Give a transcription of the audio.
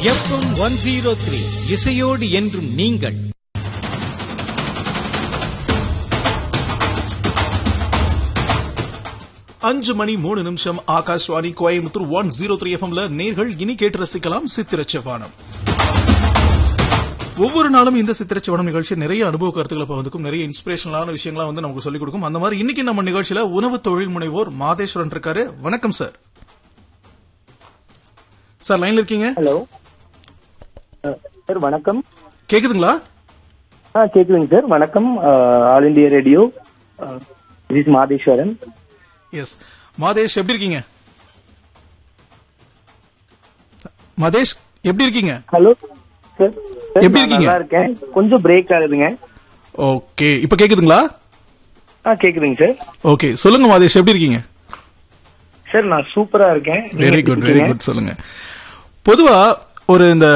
FM one zero three இசையோடு என்றும் நீங்கள் அஞ்சு மணி மூணு நிமிஷம் Akashvani Coimbatore one zero three எஃப்எம்ல நேர்கள் இனி கேட்டு ரசிக்கலாம் சித்திரச்சவானம் ஒவ்வொரு நாளும் இந்த சித்திரச்சவனம் நிகழ்ச்சி நிறைய அனுபவ கருத்துக்களை பகிர்ந்துக்கும் நிறைய இன்ஸ்பிரேஷனலான விஷயங்களா வந்து நமக்கு சொல்லிக் கொடுக்கும் அந்த மாதிரி இன்னைக்கு நம்ம நிகழ்ச்சியில உணவு தொழில் முனைவோர் மாதேஸ்வரன் இருக்காரு வணக்கம் சார் சார் லைன்ல இருக்கீங்க ஹலோ சார் வணக்கம் கேக்குதுங்களா ஆ கேக்குதுங்க சார் வணக்கம் all India radio is Madheswaran yes Madhesh எப்படி இருக்கீங்க மாதேஷ் எப்படி இருக்கீங்க ஹலோ சார் எப்படி இருக்கீங்க? நல்லா இருக்கேன் கொஞ்சம் பிரேக் ஆகுதுங்க ஓகே இப்ப கேக்குதுங்களா ஆ கேக்குதுங்க சார் ஓகே சொல்லுங்க மாதேஷ் எப்படி இருக்கீங்க சார் நான் சூப்பரா இருக்கேன் நீங்க வெரி எப்படி குட் வெரி இருக்கீங்க? குட் சொல்லுங்க பொதுவா ஒரு இந்த